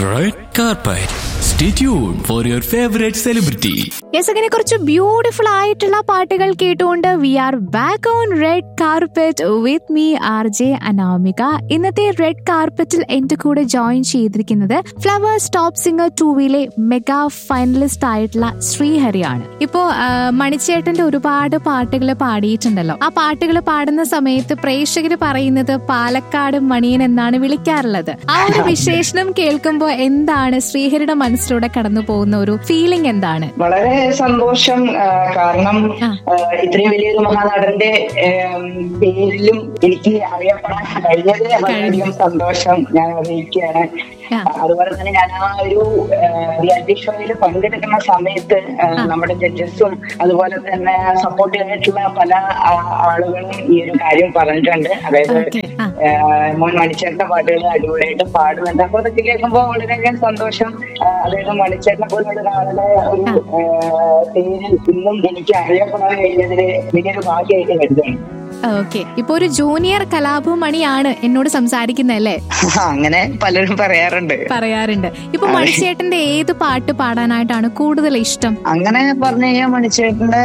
Red carpet. Stay tuned for your favorite celebrity. Yes അങ്ങനെ കുറച്ച് beautiful ആയിട്ടുള്ള പാട്ടുകൾ കേട്ടുകൊണ്ട് we are back on red carpet with me R J Anamika ഇന്നത്തെ red കാർപ്പറ്റിൽ എന്റെ കൂടെ ജോയിൻ ചെയ്തിരിക്കുന്നത് ഫ്ലവേഴ്സ് ടോപ്പ് സിംഗർ ടൂവിലെ മെഗാ ഫൈനലിസ്റ്റ് ആയിട്ടുള്ള ശ്രീഹരിയാണ് ഇപ്പോ ആ, മണിച്ചേട്ടന്റെ ഒരുപാട് പാട്ടുകൾ പാടിയിട്ടുണ്ടല്ലോ ആ പാട്ടുകൾ പാടുന്ന സമയത്ത് പ്രേക്ഷകർ പറയുന്നത് പാലക്കാട് മണിയൻ എന്നാണ് വിളിക്കാറുള്ളത് ആ ഒരു വിശേഷണം കേൾക്കുമ്പോൾ എന്താണ് ശ്രീഹരിയുടെ മനസ്സിലൂടെ കടന്നു പോകുന്ന ഒരു ഫീലിംഗ് എന്താണ് വളരെ സന്തോഷം ആ, കാരണം ആ. ആ, ഇത്രയും വലിയൊരു മഹാനടന്റെ ഏം, പേരിലും എനിക്ക് അറിയപ്പെടാൻ കഴിഞ്ഞത് വളരെയധികം സന്തോഷം ഞാൻ അറിയിക്കുകയാണ് ആ. അതുപോലെ തന്നെ ഞാൻ ആ ഒരു റിയാലിറ്റി ഷോയിൽ പങ്കെടുക്കുന്ന സമയത്ത് ആ, നമ്മുടെ ജഡ്ജസും അതുപോലെ തന്നെ സപ്പോർട്ട് ചെയ്തിട്ടുള്ള പല ആ, ആളുകളും ഈ ഒരു കാര്യം പറഞ്ഞിട്ടുണ്ട് അതായത് Okay. ആ. ആ, മോൻ മണിച്ചേട്ടന്റെ പാട്ടുകൾ അടിപൊളിയായിട്ട് പാടുന്നുണ്ട് അപ്പൊ അതൊക്കെ കേൾക്കുമ്പോൾ വളരെയധികം സന്തോഷം ആ, അതായത് മണിച്ചേട്ടനെ പോലുള്ള ഒരാളുടെ ഒരു ആ, പേര് ഇന്നും എനിക്ക് അറിയപ്പെടാൻ കഴിഞ്ഞതിന് വലിയൊരു ഭാഗ്യമായിട്ട് കരുതുന്നു ഓക്കെ ഇപ്പൊ ഒരു ജൂനിയർ കലാഭമണിയാണ് എന്നോട് സംസാരിക്കുന്നല്ലേ അങ്ങനെ പലരും പറയാറുണ്ട് പറയാറുണ്ട് ഇപ്പൊ മണിച്ചേട്ടന്റെ ഏത് പാട്ട് പാടാനായിട്ടാണ് കൂടുതൽ ഇഷ്ടം അങ്ങനെ പറഞ്ഞു കഴിഞ്ഞാൽ മണിച്ചേട്ടന്റെ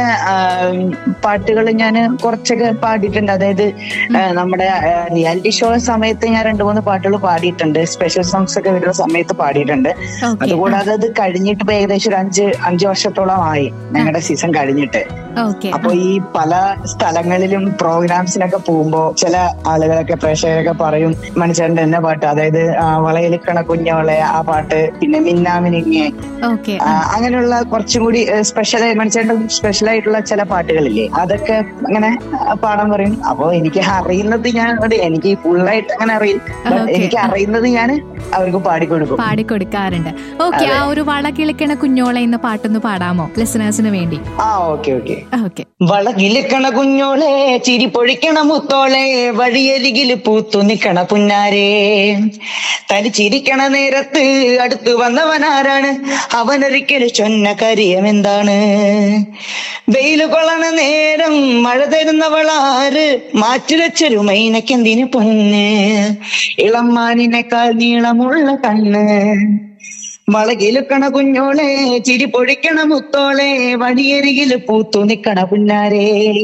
പാട്ടുകൾ ഞാൻ കുറച്ചൊക്കെ പാടിയിട്ടുണ്ട് അതായത് ആ, നമ്മുടെ റിയാലിറ്റി ഷോ സമയത്ത് ഞാൻ രണ്ടു മൂന്ന് പാട്ടുകൾ പാടിയിട്ടുണ്ട് സ്പെഷ്യൽ സോങ്സ് ഒക്കെ വരുന്ന സമയത്ത് പാടിയിട്ടുണ്ട് ഓക്കെ അതുകൂടാതെ അത് കഴിഞ്ഞിട്ട് ഇപ്പൊ ഏകദേശം ഒരു അഞ്ച് അഞ്ചു വർഷത്തോളം ആയി ഞങ്ങളുടെ സീസൺ കഴിഞ്ഞിട്ട് ഓക്കെ അപ്പൊ ഈ പല സ്ഥലങ്ങളിലും പ്രോഗ്രാംസിനൊക്കെ പോകുമ്പോ ചില ആളുകളൊക്കെ പ്രേക്ഷകരൊക്കെ പറയും മനുഷ്യന്റെ എന്നെ പാട്ട് അതായത് ആ, വളയിലിക്കണ കുഞ്ഞവളെ ആ പാട്ട് പിന്നെ മിന്നാമിനിങ്ങെ ഓക്കെ ആ, അങ്ങനെയുള്ള കുറച്ചും കൂടി സ്പെഷ്യൽ മനുഷ്യന്റെ സ്പെഷ്യൽ ആയിട്ടുള്ള ചില പാട്ടുകളില്ലേ അതൊക്കെ അങ്ങനെ ആ, പാടാൻ പറയും അപ്പൊ എനിക്ക് അറിയുന്നത് ഞാൻ അത് എനിക്ക് ഫുള്ളായിട്ട് അങ്ങനെ അറിയില്ല But Okay. എനിക്ക് അറിയുന്നത് ഞാൻ അവർക്ക് പാടിക്കൊടുക്കും പാടിക്കൊടുക്കാറുണ്ട് ഓക്കെ ആ ഒരു വള കിളിക്കണ കുഞ്ഞോളെ എന്ന പാട്ടൊന്ന് പാടാമോ ലിസണേഴ്സിന് വേണ്ടി ആ ഓക്കെ ഓക്കെ ഓക്കെ വളകിലിക്കണ കുഞ്ഞോളെ ചിരി പൊഴിക്കണ മുത്തോളെ വഴിയരികിൽ പൂത്തു നിക്കണ പുന്നാരേ തനിച്ചിരിക്കണ നേരത്ത് അടുത്ത് വന്നവനാരാണ് അവനൊരിക്കലും ചൊന്ന കാര്യം എന്താണ് വെയില് കൊള്ളണ നേരം മഴ തരുന്നവളാര് മാറ്റുരച്ചൊരു മൈനക്കെന്തിന് പൊന്ന് ഇളം മാനിനേക്കാൾ നീളമുള്ള കണ്ണ് വളകിലുക്കണ കുഞ്ഞോളെ ചിരി പൊഴിക്കണ മുത്തോളെ വഴിയരികില് പൂത്തു നിക്കണ പുന്നാരേ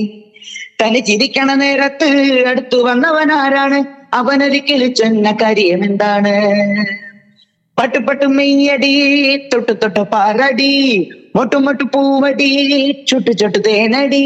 തനി ചിരിക്കണ നേരത്ത് അടുത്തു വന്നവനാരാണ് അവനൊരിക്കലും ചെന്ന കാര്യം എന്താണ് പട്ടുപട്ടു മെയ്യടി തൊട്ടു തൊട്ടു പാറടി മൊട്ടു മൊട്ടു പൂവടി ചുട്ടു ചുട്ടു തേനടി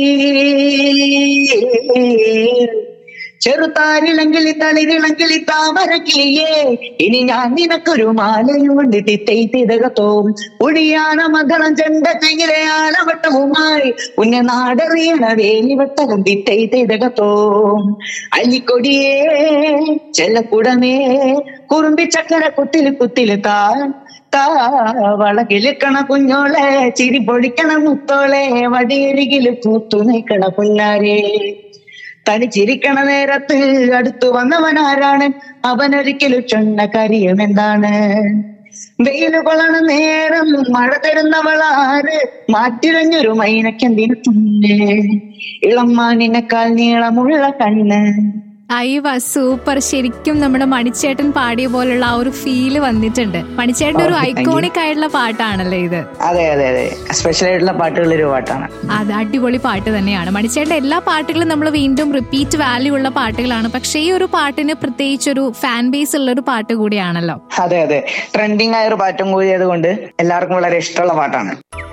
ചെറുതാരിളങ്കിളി തളിരിളങ്കിളി താമരക്കിളിയേ ഇനി ഞാൻ നിനക്കൊരു മാലയും കൊണ്ട് തിത്തൈത്തിതകത്തോം ഒഴിയാന മകളം ചെണ്ട ചെങ്ങിലെ ആലവട്ടവുമായി ഉന്നെ നാടറിയണ വേലിവട്ടകം തിത്തൈത്തിതകത്തോം അല്ലിക്കൊടിയേ ചെല്ലക്കുടമേ കുറുമ്പി ചക്കര കുത്തില് കുത്തില് താ താ വളകിലിക്കണ കുഞ്ഞോളെ ചിരി പൊടിക്കണ മുത്തോളെ വടിയരികില് പൂത്തു നിൽക്കണ പുന്നാരേ തനിച്ചിരിക്കണ നേരത്ത് അടുത്തു വന്നവനാരാണ് അവനൊരിക്കലും ചൊന്ന കാര്യം എന്താണ് വെയില് കൊള്ളണ നേരം മഴ തരുന്നവളാര് മാറ്റിരഞ്ഞൊരു മൈനക്കെന്തിനു തുന്നെ ഇളം മാനിനേക്കാൾ നീളമുള്ള കണ്ണ് അയ്യവ സൂപ്പർ ശരിക്കും നമ്മുടെ മണിച്ചേട്ടൻ പാടിയ പോലുള്ള ആ ഒരു ഫീല് വന്നിട്ടുണ്ട് മണിച്ചേട്ടൻ ഒരു Okay, thank you. ഐക്കോണിക് ആയിട്ടുള്ള പാട്ടാണല്ലേ ഇത് അതെ അതെ അതെ സ്പെഷ്യൽ ആയിട്ടുള്ള പാട്ടുകളിൽ ഒരു പാട്ടാണ് അത് അടിപൊളി പാട്ട് തന്നെയാണ് മണിച്ചേട്ടൻ എല്ലാ പാട്ടുകളും നമ്മൾ വീണ്ടും റിപ്പീറ്റ് വാല്യൂ ഉള്ള പാട്ടുകളാണ് പക്ഷേ ഈ ഒരു പാട്ടിന് പ്രത്യേകിച്ച് ഒരു ഫാൻ ബേസ് ഉള്ള ഒരു പാട്ട് കൂടിയാണല്ലോ അതെ അതെ ട്രെൻഡിങ് ആയ ഒരു പാട്ടും കൂടി ആയതുകൊണ്ട് എല്ലാവർക്കും വളരെ ഇഷ്ടമുള്ള പാട്ടാണ്